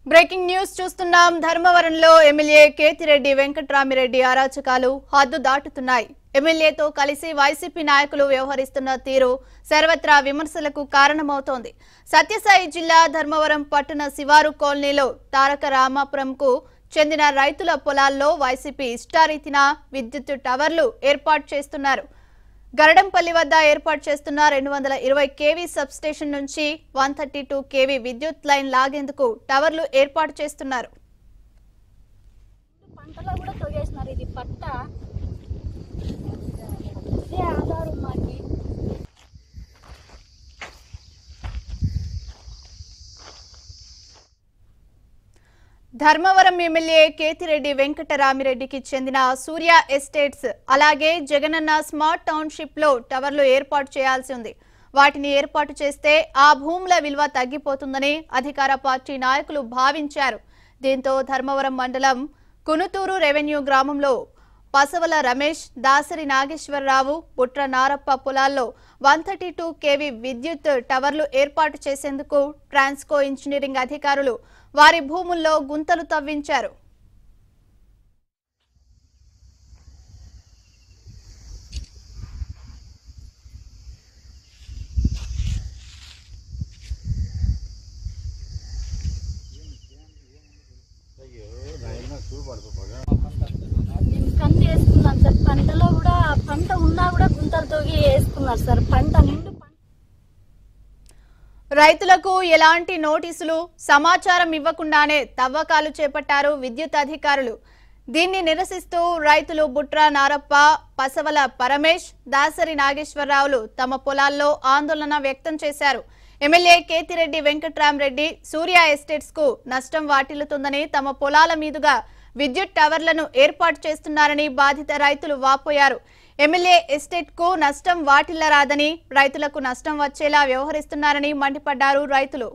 breaking news చూస్తున్నాం ధర్మవరంలో MLA Kethireddy Venkatramireddy అరాచకాలు హద్దు దాటుతున్నాయి ఎమ్మెల్యేతో కలిసి వైసీపీ నాయకులు వ్యవహరిస్తున్న తీరు సర్వత్రా విమర్శలకు కారణమవుతోంది సత్యసాయి జిల్లా ధర్మవరం పట్టణ శివారు కాలనీలో తారక రామాపురంకు చెందిన రైతుల పొలాల్లో వైసీపీ ఇష్టారీతిన విద్యుత్ టవర్లు ఏర్పాటు చేస్తున్నారు గరడంపల్లి వద్ద ఏర్పాటు చేస్తున్న రెండు వందల ఇరవై కేవీ సబ్ స్టేషన్ నుంచి వన్ థర్టీ టూ కేవీ విద్యుత్ లైన్ లాగేందుకు టవర్లు ఏర్పాటు చేస్తున్నారు పంటలో కూడా తొగేసినారు ఇది పట్ట ఇదే ఆధారం మాకి ధర్మవరం ఎమ్మెల్యే కేతిరెడ్డి వెంకటరామిరెడ్డికి చెందిన సూర్య ఎస్టేట్స్ అలాగే జగనన్న స్మార్ట్ టౌన్షిప్ లో టవర్లు ఏర్పాటు చేయాల్సి ఉంది వాటిని ఏర్పాటు చేస్తే ఆ భూముల విలువ తగ్గిపోతుందని అధికార పార్టీ నాయకులు భావించారు దీంతో ధర్మవరం మండలం కునుతూరు రెవెన్యూ గ్రామంలో పసవల రమేష్ దాసరి నాగేశ్వరరావు బుట్ర నారప్ప పొలాల్లో వన్ థర్టీ టూ కేవీ విద్యుత్ టవర్లు ఏర్పాటు చేసేందుకు ట్రాన్స్కో ఇంజనీరింగ్ అధికారులు వారి భూముల్లో గుంతలు తవ్వించారు మేము కంది వేసుకున్నాం సార్ పంటలో కూడా పంట ఉన్నా కూడా గుంతలు తొగి వేసుకున్నారు సార్ పంట నిండు పంట రైతులకు ఎలాంటి నోటీసులు సమాచారం ఇవ్వకుండానే తవ్వకాలు చేపట్టారు విద్యుత్ అధికారులు దీన్ని నిరసిస్తూ రైతులు బుట్ర నారప్ప పసవల పరమేష్ దాసరి నాగేశ్వరరావులు తమ పొలాల్లో ఆందోళన వ్యక్తం చేశారు ఎమ్మెల్యే కేతిరెడ్డి వెంకట్రామరెడ్డి సూర్య ఎస్టేట్స్ కు నష్టం వాటిల్లుతుందని తమ పొలాల మీదుగా విద్యుత్ టవర్లను ఏర్పాటు చేస్తున్నారని బాధిత రైతులు వాపోయారు ఎమ్మెల్యే ఎస్టేట్ కు నష్టం వాటిల్లరాదని రైతులకు నష్టం వచ్చేలా వ్యవహరిస్తున్నారని మండిపడ్డారు రైతులు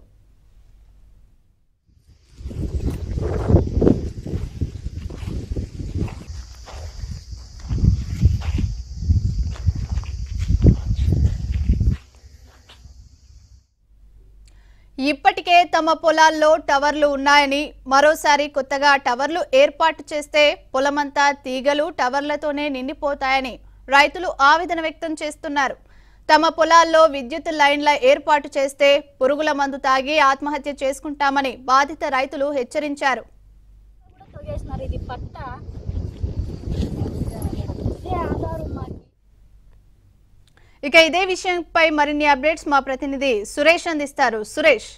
ఇప్పటికే తమ పొలాల్లో టవర్లు ఉన్నాయని మరోసారి కొత్తగా టవర్లు ఏర్పాటు చేస్తే పొలమంతా తీగలు టవర్లతోనే నిండిపోతాయని రైతులు ఆవేదన వ్యక్తం చేస్తున్నారు తమ పొలాల్లో విద్యుత్ లైన్ల ఏర్పాటు చేస్తే పురుగుల మందు తాగి ఆత్మహత్య చేసుకుంటామని బాధిత రైతులు హెచ్చరించారు కూడా తొగేసినారు ఇది పట్ట ఇదే ఆధారం మాకి ఇక ఇదే విషయంపై మరిన్ని అప్డేట్స్ మా ప్రతినిధి సురేష్ అందిస్తారు సురేష్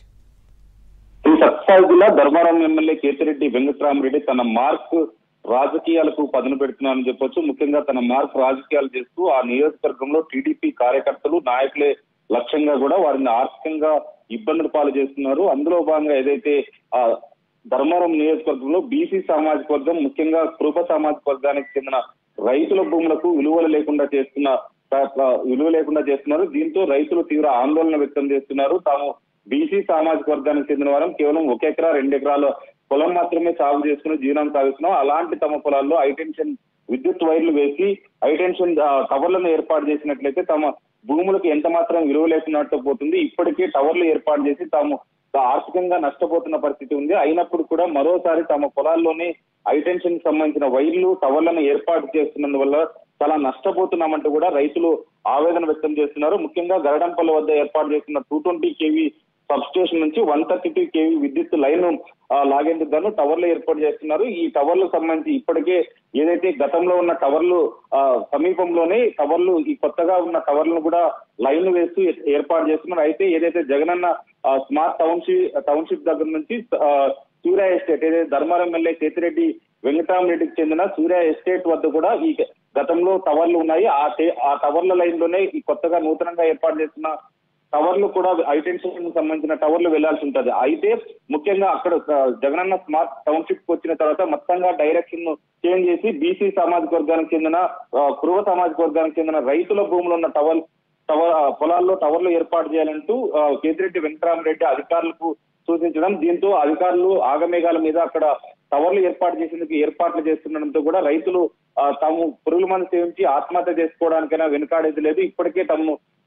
శ్రీ సత్సాయి జిల్లా ధర్మారం ఎమ్మెల్యే కేతిరెడ్డి వెంకట్రామరెడ్డి తన మార్క్ రాజకీయాలకు పదును పెడుతున్నారని చెప్పొచ్చు ముఖ్యంగా తన మార్క్ రాజకీయాలు చేస్తూ ఆ నియోజకవర్గంలో టీడీపీ కార్యకర్తలు నాయకులే లక్ష్యంగా కూడా వారిని ఆర్థికంగా ఇబ్బందులు పాలు చేస్తున్నారు అందులో భాగంగా ఏదైతే ఆ ధర్మవరం నియోజకవర్గంలో బీసీ సామాజిక వర్గం ముఖ్యంగా కృప సామాజిక వర్గానికి చెందిన రైతుల భూములకు విలువలు లేకుండా చేస్తున్న ప్ర- ప్ర- విలువ లేకుండా చేస్తున్నారు దీంతో రైతులు తీవ్ర ఆందోళన వ్యక్తం చేస్తున్నారు తాము బీసీ సామాజిక వర్గానికి చెందిన వారం కేవలం ఒక ఎకరా రెండు ఎకరాల పొలం మాత్రమే సాగు చేసుకుని జీవనం సాగిస్తున్నాం అలాంటి తమ పొలాల్లో హైటెన్షన్ విద్యుత్ వైర్లు వేసి హైటెన్షన్ ఆ, టవర్లను ఏర్పాటు చేసినట్లయితే తమ భూములకు ఎంత మాత్రం విలువ లేకున్నట్టు పోతుంది ఇప్పటికే టవర్లు ఏర్పాటు చేసి తాము ఆర్థికంగా నష్టపోతున్న పరిస్థితి ఉంది అయినప్పుడు కూడా మరోసారి తమ పొలాల్లోనే హైటెన్షన్ కి సంబంధించిన వైర్లు టవర్లను ఏర్పాటు చేస్తున్నందువల్ల చాలా నష్టపోతున్నామంటూ కూడా రైతులు ఆవేదన వ్యక్తం చేస్తున్నారు ముఖ్యంగా గరడంపల్లి వద్ద ఏర్పాటు చేస్తున్న two twenty KV sub station నుంచి వన్ థర్టీ టూ కేవీ విద్యుత్ లైన్ లాగేందుకు గాను టవర్లు ఏర్పాటు చేస్తున్నారు ఈ టవర్లకు సంబంధించి ఇప్పటికే ఏదైతే గతంలో ఉన్న టవర్లు ఆ, సమీపంలోనే టవర్లు ఈ కొత్తగా ఉన్న టవర్లను కూడా లైన్ వేస్తూ ఏ- ఏర్పాటు చేస్తున్నారు అయితే ఏదైతే జగనన్న ఆ, స్మార్ట్ టౌన్షిప్ టౌన్షిప్ దగ్గర నుంచి ఆ, సూర్య ఎస్టేట్ ఏదైతే ధర్మారం ఎమ్మెల్యే కేతిరెడ్డి వెంకటరామరెడ్డికి చెందిన సూర్య ఎస్టేట్ వద్ద కూడా ఈ గతంలో టవర్లు ఉన్నాయి ఆ టే- ఆ టవర్ల లైన్ లోనే ఈ కొత్తగా నూతనంగా ఏర్పాటు చేస్తున్న టవర్లు కూడా హైటెన్షన్ కి సంబంధించిన టవర్లు వెళ్లాల్సి ఉంటది అయితే ముఖ్యంగా అక్కడ ఆ, జగనన్న స్మార్ట్ టౌన్షిప్ కు వచ్చిన తర్వాత మొత్తంగా డైరెక్షన్ చేంజ్ చేసి బీసీ సామాజిక వర్గానికి చెందిన ఆ, కురువ సామాజిక వర్గానికి చెందిన రైతుల భూములు ఉన్న టవర్ టవర్ ఆ, పొలాల్లో టవర్లు ఏర్పాటు చేయాలంటూ ఆ, కేతిరెడ్డి వెంకటరామరెడ్డి అధికారులకు సూచించడం దీంతో అధికారులు ఆగమేఘాల మీద అక్కడ టవర్లు ఏర్పాటు చేసేందుకు ఏర్పాట్లు చేస్తుండడంతో కూడా రైతులు ఆ, తాము పురుగుల మందు సేవించి ఆత్మహత్య చేసుకోవడానికైనా వెనుకాడేది లేదు ఇప్పటికే తమ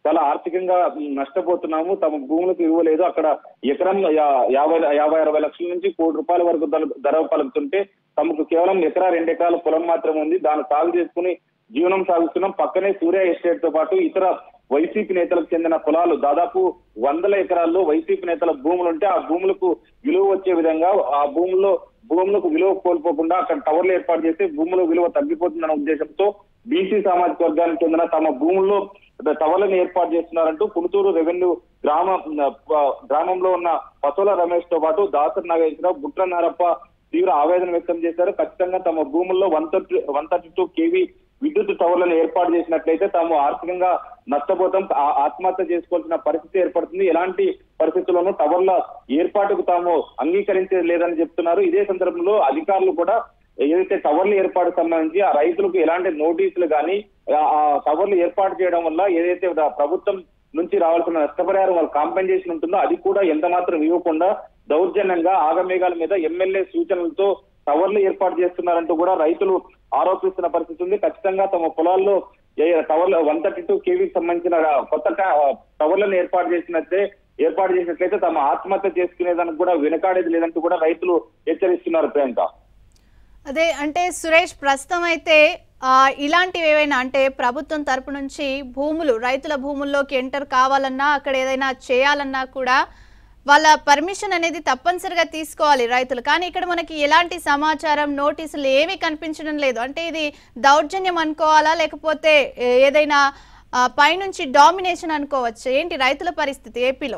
చాలా ఆర్థికంగా మ్, నష్టపోతున్నాము తమ భూములకు విలువ లేదు అక్కడ ఎకరం యా- యాభై యాభై అరవై లక్షల నుంచి కోటి రూపాయల వరకు ధర- ధర పలుకుతుంటే తమకు కేవలం ఎకరా రెండు ఎకరాల పొలం మాత్రమే ఉంది దాన్ని సాగు చేసుకుని జీవనం సాగిస్తున్నాం పక్కనే సూర్య ఎస్టేట్ తో పాటు ఇతర వైసీపీ నేతలకు చెందిన పొలాలు దాదాపు వందల ఎకరాల్లో వైసీపీ నేతల భూములు ఉంటే ఆ భూములకు విలువ వచ్చే విధంగా ఆ భూముల్లో భూములకు విలువ కోల్పోకుండా అక్కడ టవర్లు ఏర్పాటు చేస్తే భూముల విలువ తగ్గిపోతుందన్న ఉద్దేశంతో బీసీ సామాజిక వర్గానికి చెందిన తమ భూముల్లో టవర్లను ఏర్పాటు చేస్తున్నారంటూ పుణుతూరు రెవెన్యూ గ్రామ ఆ, గ్రామంలో ఉన్న పసోల రమేష్ తో పాటు దాసర్ నాగేశ్వరరావు బుట్ల నారప్ప తీవ్ర ఆవేదన వ్యక్తం చేశారు ఖచ్చితంగా తమ భూముల్లో one thirty one thirty two KV విద్యుత్ టవర్లను ఏర్పాటు చేసినట్లయితే తాము ఆర్థికంగా నష్టపోతాం ఆ- ఆత్మహత్య చేసుకోవాల్సిన పరిస్థితి ఏర్పడుతుంది ఎలాంటి పరిస్థితుల్లోనూ టవర్ల ఏర్పాటుకు తాము అంగీకరించేది లేదని చెప్తున్నారు ఇదే సందర్భంలో అధికారులు కూడా ఏదైతే టవర్ల ఏర్పాటు సంబంధించి ఆ రైతులకు ఎలాంటి నోటీసులు కానీ ఆ టవర్లు ఏర్పాటు చేయడం వల్ల ఏదైతే దా- ప్రభుత్వం నుంచి రావాల్సిన నష్టపరిహారం వాళ్ళ కాంపెన్సేషన్ ఉంటుందో అది కూడా ఎంత మాత్రం ఇవ్వకుండా దౌర్జన్యంగా ఆగమేఘాల మీద ఎమ్మెల్యే సూచనలతో టవర్లు ఏర్పాటు చేస్తున్నారంటూ కూడా రైతులు ఆరోపిస్తున్న పరిస్థితి ఉంది ఖచ్చితంగా తమ పొలాల్లో ఏ టవర్లు వన్ థర్టీ టూ కేవీకి సంబంధించిన కొత్త ట- టవర్లను ఏర్పాటు చేసినట్లయితే ఏర్పాటు చేసినట్లయితే తమ ఆత్మహత్య చేసుకునేదానికి కూడా వెనకాడేది లేదంటూ కూడా రైతులు హెచ్చరిస్తున్నారు ప్రియాంక అదే అంటే సురేష్ ప్రస్తుతం అయితే ఆ, ఇలాంటివి ఏవైనా అంటే ప్రభుత్వం తరపు నుంచి భూములు రైతుల భూముల్లోకి ఎంటర్ కావాలన్నా అక్కడ ఏదైనా చేయాలన్నా కూడా వాళ్ళ పర్మిషన్ అనేది తప్పనిసరిగా తీసుకోవాలి రైతులు కానీ ఇక్కడ మనకి ఎలాంటి సమాచారం నోటీసులు ఏమీ కనిపించడం లేదు అంటే ఇది దౌర్జన్యం అనుకోవాలా లేకపోతే ఏ- ఏదైనా ఆ, పైనుంచి డామినేషన్ అనుకోవచ్చు ఏంటి రైతుల పరిస్థితి ఏపీలో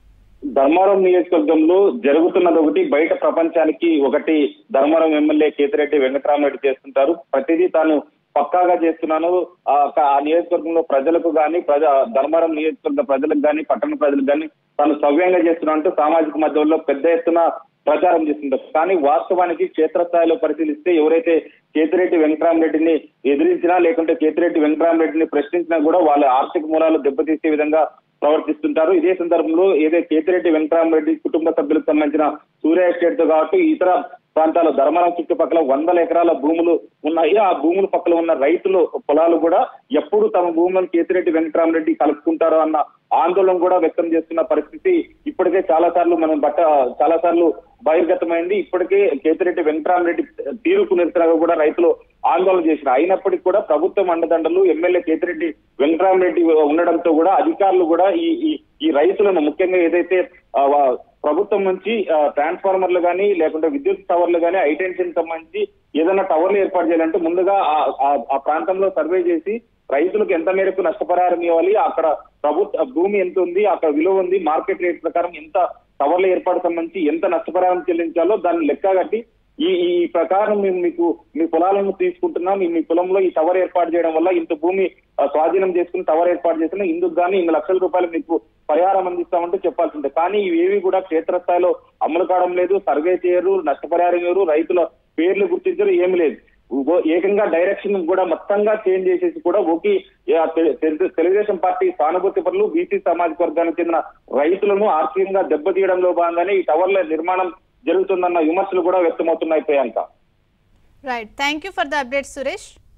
ధర్మారం నియోజకవర్గంలో జరుగుతున్నది ఒకటి బయట ప్రపంచానికి ఒకటి ధర్మారం ఎమ్మెల్యే కేతిరెడ్డి వెంకటరామరెడ్డి చేస్తుంటారు ప్రతిదీ తాను పక్కాగా చేస్తున్నాను ఆ క- ఆ నియోజకవర్గంలో ప్రజలకు గాని ప్రజ ధర్మారం నియోజకవర్గ ప్రజలకు గాని పట్టణ ప్రజలకు గాని తాను సవ్యంగా చేస్తున్నా అంటూ సామాజిక మాధ్యమంలో పెద్ద ఎత్తున ప్రచారం చేస్తుంటారు కానీ వాస్తవానికి క్షేత్రస్థాయిలో పరిశీలిస్తే ఎవరైతే కేతిరెడ్డి వెంకటరామరెడ్డిని ఎదిరించినా లేకుంటే కేతిరెడ్డి వెంకటరామరెడ్డిని ప్రశ్నించినా కూడా వాళ్ళ ఆర్థిక మూలాలు దెబ్బతీసే విధంగా ప్రవర్తిస్తుంటారు ఇదే సందర్భంలో ఏదైతే కేతిరెడ్డి వెంకటరామరెడ్డి కుటుంబ సభ్యులకు సంబంధించిన సూర్య ఎస్టేట్ తో కాబట్టి ఇతర ప్రాంతాల ధర్మవరం చుట్టుపక్కల వందల ఎకరాల భూములు ఉన్నాయి ఆ భూముల పక్కల ఉన్న రైతులు పొలాలు కూడా ఎప్పుడు తమ భూములను కేతిరెడ్డి వెంకటరామరెడ్డి కలుపుకుంటారో అన్న ఆందోళన కూడా వ్యక్తం చేస్తున్న పరిస్థితి ఇప్పటికే చాలా సార్లు మనం బట్ట చాలా సార్లు బహిర్గతమైంది ఇప్పటికే కేతిరెడ్డి వెంకటరామరెడ్డి తీరుకు నిరసనగా కూడా రైతులు ఆందోళన చేసిన అయినప్పటికీ కూడా ప్రభుత్వం అండదండలు ఎమ్మెల్యే కేతిరెడ్డి వెంకటరామరెడ్డి ఉండడంతో కూడా అధికారులు కూడా ఈ ఈ ఈ రైతులను ముఖ్యంగా ఏదైతే ఆ, వా- ప్రభుత్వం నుంచి ఆ, ట్రాన్స్ఫార్మర్లు కానీ లేకుంటే విద్యుత్ టవర్లు కానీ హైటెన్షన్ సంబంధించి ఏదైనా టవర్లు ఏర్పాటు చేయాలంటే ముందుగా ఆ- ఆ- ఆ ప్రాంతంలో సర్వే చేసి రైతులకు ఎంత మేరకు నష్టపరిహారం ఇవ్వాలి అక్కడ ప్రభుత్వ భూమి ఎంత ఉంది అక్కడ విలువ ఉంది మార్కెట్ రేట్ ప్రకారం ఎంత టవర్ల ఏర్పాటు సంబంధించి ఎంత నష్టపరిహారం చెల్లించాలో దాన్ని లెక్క కట్టి ఈ ఈ ప్రకారం మేము మీకు మీ పొలాలను తీసుకుంటున్నాం మీ- మీ పొలంలో ఈ టవర్ ఏర్పాటు చేయడం వల్ల ఇంత భూమి ఆ, స్వాధీనం చేసుకుని టవర్ ఏర్పాటు చేసిన ఇందుకు గానీ ఇన్ని లక్షల రూపాయలు మీకు పరిహారం అందిస్తామంటూ చెప్పాల్సి ఉంటుంది కానీ ఇవేవి కూడా క్షేత్రస్థాయిలో అమలు కావడం లేదు సర్వే చేయరు నష్టపరిహారం చేయరు రైతుల పేర్లు గుర్తించరు ఏమి లేదు ఉగో- ఏకంగా డైరెక్షన్ కూడా మొత్తంగా చేంజ్ చేసేసి కూడా ఒకే ఆ, తె- తెలు- తెలుగుదేశం పార్టీ సానుభూతి పనులు బీసీ సామాజిక వర్గానికి చెందిన రైతులను ఆర్థికంగా దెబ్బతీయడంలో భాగంగానే ఈ టవర్ల నిర్మాణం జరుగుతుందన్న విమర్శలు కూడా వ్యక్తమవుతున్నాయి Priyanka right thank you for the update Suresh